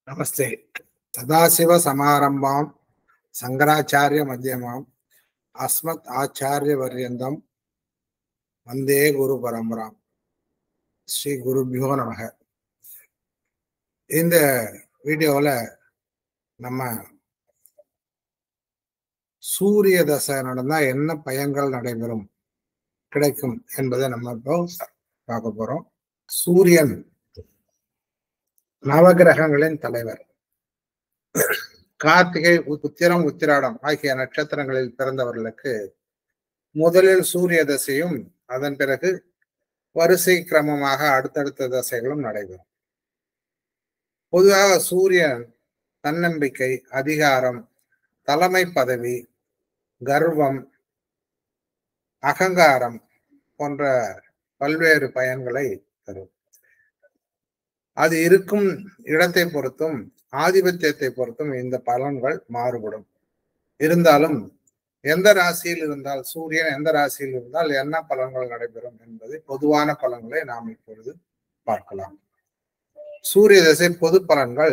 नमस्ते सदाशिव समारंभां शंकराचार्य मध्यमाम् अस्मत् आचार्य पर्यन्तं वन्दे குரு பரம்பராம் ஸ்ரீ குருபியோ நமக இந்த வீடியோவில் நம்ம சூரிய தசை நடந்தா என்ன பயன்கள் நடைபெறும் கிடைக்கும் என்பதை நம்ம இப்போ பார்க்க போறோம் சூரியன் நவகிரகங்களின் தலைவர் கார்த்திகை உத்திரம் உத்திராடம் ஆகிய நட்சத்திரங்களில் பிறந்தவர்களுக்கு முதலில் சூரிய தசையும் அதன் பிறகு வரிசை கிரமமாக அடுத்தடுத்த தசைகளும் நடைபெறும் பொதுவாக சூரியன் தன்னம்பிக்கை அதிகாரம் தலைமை பதவி கர்வம் அகங்காரம் போன்ற பல்வேறு பயன்களை தரும் அது இருக்கும் இடத்தை பொறுத்தும் ஆதிபத்தியத்தை பொறுத்தும் இந்த பலன்கள் மாறுபடும் இருந்தாலும் எந்த ராசியில் இருந்தால் சூரியன் எந்த ராசியில் இருந்தால் என்ன பலன்கள் நடைபெறும் என்பதை பொதுவான பலன்களை நாம் இப்பொழுது பார்க்கலாம் சூரிய தசை பொது பலன்கள்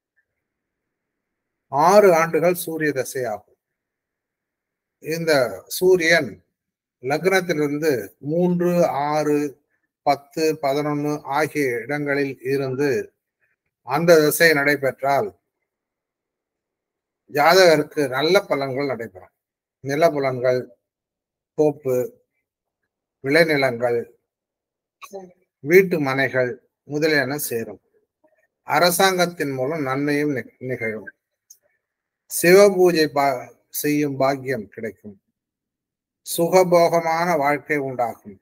ஆறு ஆண்டுகள் சூரிய தசை ஆகும் இந்த சூரியன் லக்னத்திலிருந்து மூன்று ஆறு பத்து பதினொன்னு ஆகிய இடங்களில் இருந்து அந்த திசை நடைபெற்றால் ஜாதகருக்கு நல்ல பலன்கள் நடைபெறும் நில புலன்கள் தோப்பு விளைநிலங்கள் வீட்டு மனைகள் முதலியன சேரும் அரசாங்கத்தின் மூலம் நன்மையும் நிகழும் சிவபூஜை பா செய்யும் பாக்கியம் கிடைக்கும் சுகபோகமான வாழ்க்கை உண்டாகும்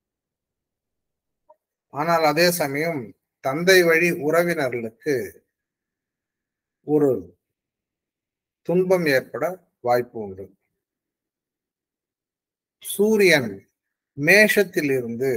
ஆனால் அதே சமயம் தந்தை வழி உறவினர்களுக்கு ஒரு துன்பம் ஏற்பட வாய்ப்பு உண்டு சூரியன் மேஷத்தில் இருந்து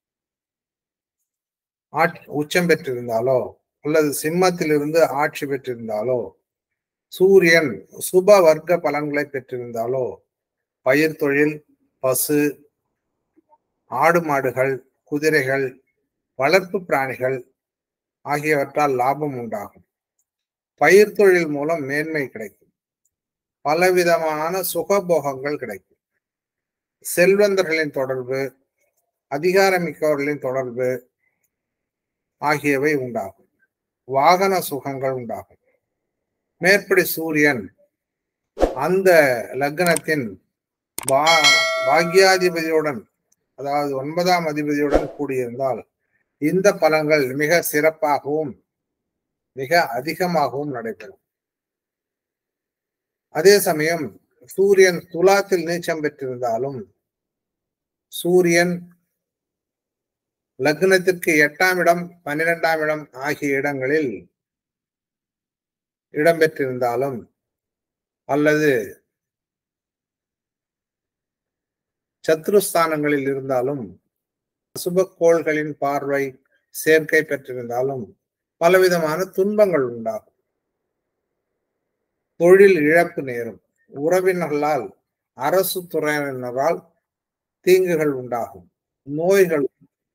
உச்சம் பெற்றிருந்தாலோ அல்லது சிம்மத்தில் இருந்து ஆட்சி பெற்றிருந்தாலோ சூரியன் சுப வர்க்க பலன்களை பெற்றிருந்தாலோ பயிர் தொழில் பசு ஆடு மாடுகள் குதிரைகள் வளர்ப்பு பிராணிகள் ஆகியவற்றால் லாபம் உண்டாகும் பயிர் தொழில் மூலம் மேன்மை கிடைக்கும் பலவிதமான சுகபோகங்கள் கிடைக்கும் செல்வந்தர்களின் தொடர்பு அதிகாரமிக்கவர்களின் தொடர்பு ஆகியவை உண்டாகும் வாகன சுகங்கள் உண்டாகும் மேற்படி சூரியன் அந்த லக்னத்தின் பா பாக்யாதிபதியுடன் அதாவது ஒன்பதாம் அதிபதியுடன் கூடியிருந்தால் இந்த பலன்கள் மிக சிறப்பாகவும் மிக அதிகமாகவும் நடைபெறும் அதே சமயம் சூரியன் துலாத்தில் நீச்சம் பெற்றிருந்தாலும் சூரியன் லக்னத்திற்கு எட்டாம் இடம் பன்னிரெண்டாம் இடம் ஆகிய இடங்களில் இடம்பெற்றிருந்தாலும் அல்லது சத்ருஸ்தானங்களில் இருந்தாலும் சுபக்கோள்களின் பார்வை சேர்க்கை பெற்றிருந்தாலும் பலவிதமான துன்பங்கள் உண்டாகும் தொழில் இழப்பு நேரும் உறவினர்களால் அரசு துறையினரால் தீங்குகள் உண்டாகும் நோய்கள்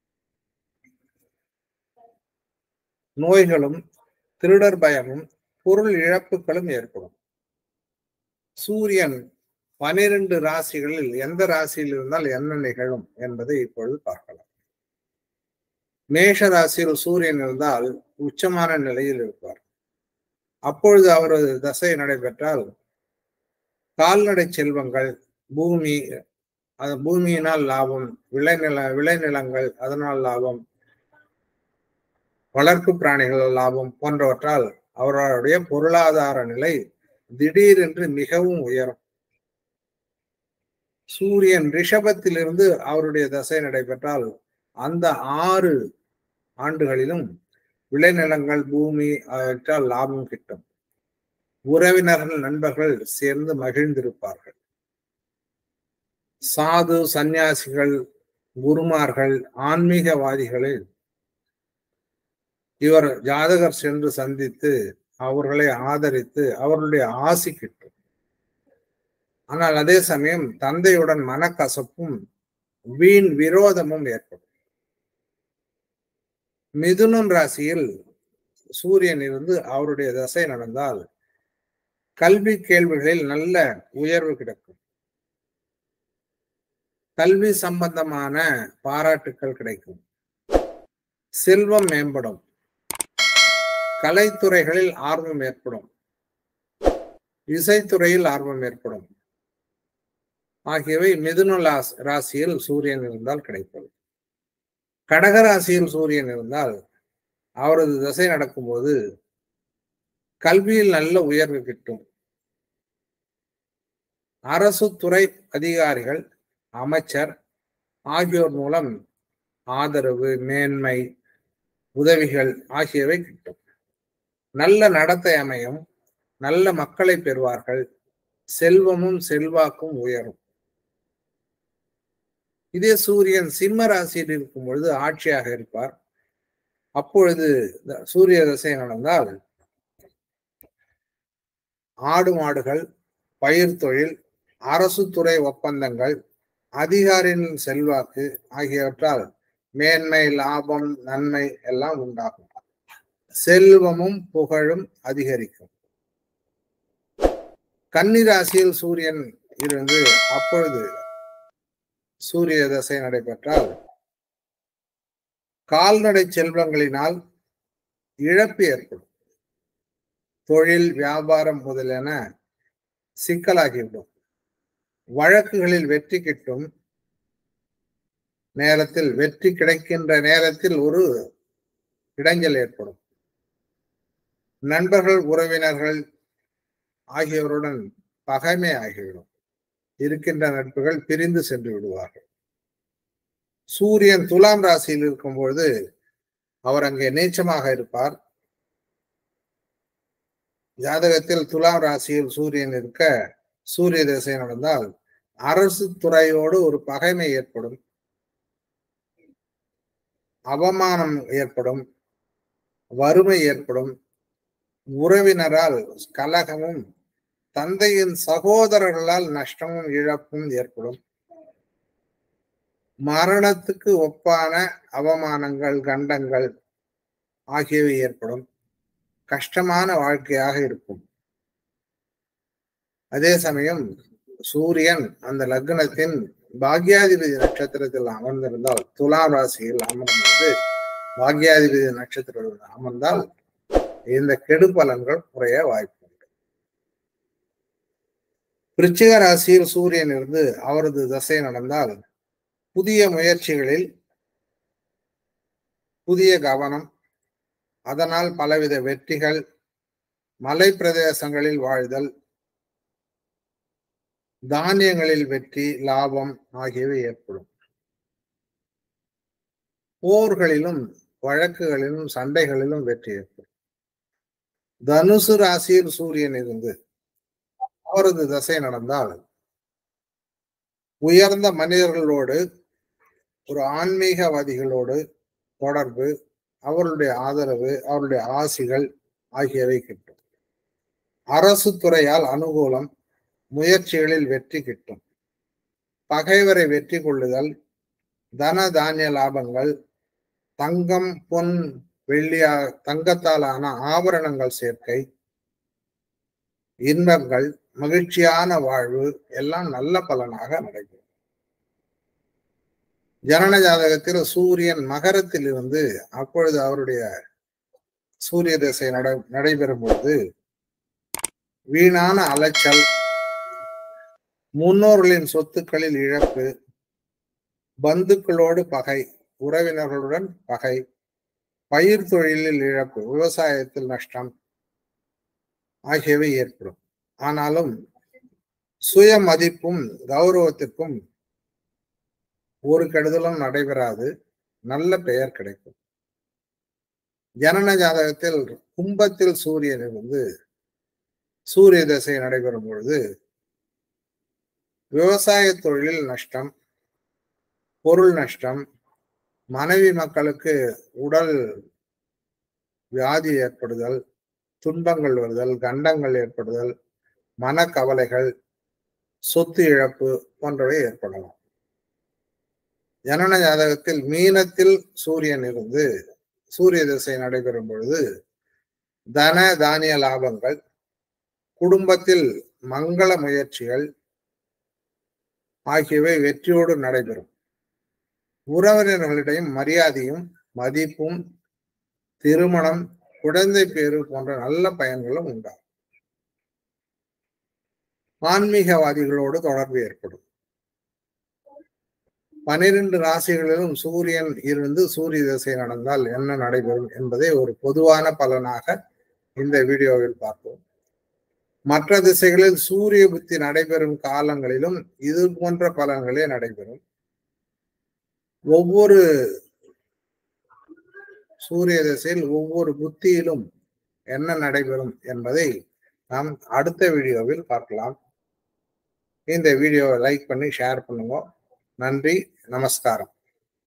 நோய்களும் திருடர் பயமும் பொருள் இழப்புகளும் ஏற்படும் சூரியன் பனிரெண்டு ராசிகளில் எந்த ராசியில் இருந்தால் என்ன நிகழும் என்பதை இப்பொழுது பார்க்கலாம் மேஷ ராசியில் சூரியன் இருந்தால் உச்சமான நிலையில் இருப்பார் அப்பொழுது அவரது தசை நடைபெற்றால் கால்நடை செல்வங்கள் பூமி அது பூமியினால் லாபம் விளைநில விளைநிலங்கள் அதனால் லாபம் வளர்ப்பு பிராணிகள் லாபம் போன்றவற்றால் அவர்களுடைய பொருளாதார நிலை திடீரென்று மிகவும் உயரும் சூரியன் ரிஷபத்திலிருந்து அவருடைய தசை நடைபெற்றால் அந்த ஆறு ஆண்டுகளிலும் விளைநிலங்கள் பூமி அவற்றால் லாபம் கிட்டும் உறவினர்கள் நண்பர்கள் சேர்ந்து மகிழ்ந்திருப்பார்கள் சாது சந்நியாசிகள் குருமார்கள் ஆன்மீகவாதிகளில் இவர் ஜாதகர் சென்று சந்தித்து அவர்களை ஆதரித்து அவர்களுடைய ஆசி கிட்டும் ஆனால் அதே சமயம் தந்தையுடன் மனக்கசப்பும் வீண் விரோதமும் ஏற்படும் மிதுனம் ராசியில் சூரியன் இருந்து அவருடைய தசை நடந்தால் கல்வி கேள்விகளில் நல்ல உயர்வு கிடைக்கும் கல்வி சம்பந்தமான பாராட்டுக்கள் கிடைக்கும் செல்வம் மேம்படும் கலைத்துறைகளில் ஆர்வம் ஏற்படும் இசைத்துறையில் ஆர்வம் ஏற்படும் ஆகியவை மிதுன ராசியில் சூரியன் இருந்தால் கிடைப்பது கடக ராசியில் சூரியன் இருந்தால் அவரது திசை நடக்கும்போது கல்வியில் நல்ல உயர்வு கிட்டும் அரசு துறை அதிகாரிகள் அமைச்சர் ஆகியோர் மூலம் ஆதரவு மேன்மை உதவிகள் ஆகியவை கிட்டும் நல்ல நடத்தை அமையும் நல்ல மக்களை பெறுவார்கள் செல்வமும் செல்வாக்கும் உயரும் இதே சூரியன் சிம்ம ராசியில் இருக்கும் பொழுது ஆட்சியாக இருப்பார் அப்பொழுது சூரிய தசை நடந்தால் ஆடு மாடுகள் பயிர் தொழில் அரசு துறை ஒப்பந்தங்கள் அதிகாரியின் செல்வாக்கு ஆகியவற்றால் மேன்மை லாபம் நன்மை எல்லாம் உண்டாகும் செல்வமும் புகழும் அதிகரிக்கும் கன்னிராசியில் சூரியன் இருந்து அப்பொழுது சூரிய தசை நடைபெற்றால் கால்நடை செல்வங்களினால் இழப்பு ஏற்படும் தொழில் வியாபாரம் முதலென சிக்கலாகிவிடும் வழக்குகளில் வெற்றி கிட்டும் நேரத்தில் வெற்றி கிடைக்கின்ற நேரத்தில் ஒரு இடைஞ்சல் ஏற்படும் நண்பர்கள் உறவினர்கள் ஆகியோருடன் பகைமை ஆகிவிடும் இருக்கின்ற நட்புகள் பிரிந்து சென்று விடுவார்கள் சூரியன் துலாம் ராசியில் இருக்கும் பொழுது அவர் அங்கே நீச்சமாக இருப்பார் ஜாதகத்தில் துலாம் ராசியில் சூரியன் இருக்க சூரிய திசை நடந்தால் அரசு துறையோடு ஒரு பகைமை ஏற்படும் அவமானம் ஏற்படும் வறுமை ஏற்படும் உறவினரால் கலகமும் தந்தையின் சகோதரர்களால் நஷ்டமும் இழப்பும் ஏற்படும் மரணத்துக்கு ஒப்பான அவமானங்கள் கண்டங்கள் ஆகியவை ஏற்படும் கஷ்டமான வாழ்க்கையாக இருக்கும் அதே சமயம் சூரியன் அந்த லக்னத்தின் பாக்யாதிபதி நட்சத்திரத்தில் அமர்ந்திருந்தால் துலாம் ராசியில் அமர்ந்து பாக்யாதிபதி நட்சத்திரத்தில் அமர்ந்தால் இந்த கெடு பலன்கள் குறைய வாய்ப்பு உண்டு விருச்சிக ராசியில் சூரியன் இருந்து அவரது தசை நடந்தால் புதிய முயற்சிகளில் புதிய கவனம் அதனால் பலவித வெற்றிகள் மலை பிரதேசங்களில் வாழ்தல் தானியங்களில் வெற்றி லாபம் ஆகியவை ஏற்படும் போர்களிலும் வழக்குகளிலும் சண்டைகளிலும் வெற்றி ஏற்படும் தனுசு ராசியில் சூரியன் இருந்து அவரது தசை நடந்தால் உயர்ந்த மனிதர்களோடு ஒரு ஆன்மீகவாதிகளோடு தொடர்பு அவர்களுடைய ஆதரவு அவருடைய ஆசிகள் ஆகியவை கிட்டும் அரசு துறையால் அனுகூலம் முயற்சிகளில் வெற்றி கிட்டும் பகைவரை வெற்றி கொள்ளுதல் தன தானிய லாபங்கள் தங்கம் பொன் வெள்ளியா தங்கத்தாலான ஆபரணங்கள் சேர்க்கை இன்பங்கள் மகிழ்ச்சியான வாழ்வு எல்லாம் நல்ல பலனாக நடைபெறும் ஜனன ஜாதகத்தில் சூரியன் மகரத்தில் இருந்து அப்பொழுது அவருடைய சூரிய திசை நடை நடைபெறும் பொழுது வீணான அலைச்சல் முன்னோர்களின் சொத்துக்களில் இழப்பு பந்துக்களோடு பகை உறவினர்களுடன் பகை பயிர் தொழிலில் இழப்பு விவசாயத்தில் நஷ்டம் ஆகியவை ஏற்படும் ஆனாலும் சுய மதிப்பும் கௌரவத்திற்கும் ஒரு கெடுதலும் நடைபெறாது நல்ல பெயர் கிடைக்கும் ஜனன ஜாதகத்தில் கும்பத்தில் சூரியன் இருந்து சூரிய தசை நடைபெறும் பொழுது விவசாய தொழிலில் நஷ்டம் பொருள் நஷ்டம் மனைவி மக்களுக்கு உடல் வியாதி ஏற்படுதல் துன்பங்கள் வருதல் கண்டங்கள் ஏற்படுதல் மனக்கவலைகள் சொத்து இழப்பு போன்றவை ஏற்படலாம் ஜனன ஜாதகத்தில் மீனத்தில் சூரியன் இருந்து சூரிய திசை நடைபெறும் பொழுது தன தானிய லாபங்கள் குடும்பத்தில் மங்கள முயற்சிகள் ஆகியவை வெற்றியோடு நடைபெறும் உறவினர்களிடையும் மரியாதையும் மதிப்பும் திருமணம் குழந்தை பேரு போன்ற நல்ல பயன்களும் உண்டாகும் ஆன்மீகவாதிகளோடு தொடர்பு ஏற்படும் பனிரெண்டு ராசிகளிலும் சூரியன் இருந்து சூரிய திசை நடந்தால் என்ன நடைபெறும் என்பதை ஒரு பொதுவான பலனாக இந்த வீடியோவில் பார்ப்போம் மற்ற திசைகளில் சூரிய புத்தி நடைபெறும் காலங்களிலும் இது போன்ற பலன்களே நடைபெறும் ஒவ்வொரு சூரிய திசையில் ஒவ்வொரு புத்தியிலும் என்ன நடைபெறும் என்பதை நாம் அடுத்த வீடியோவில் பார்க்கலாம் இந்த வீடியோவை லைக் பண்ணி ஷேர் பண்ணுங்க நன்றி நமஸ்காரம்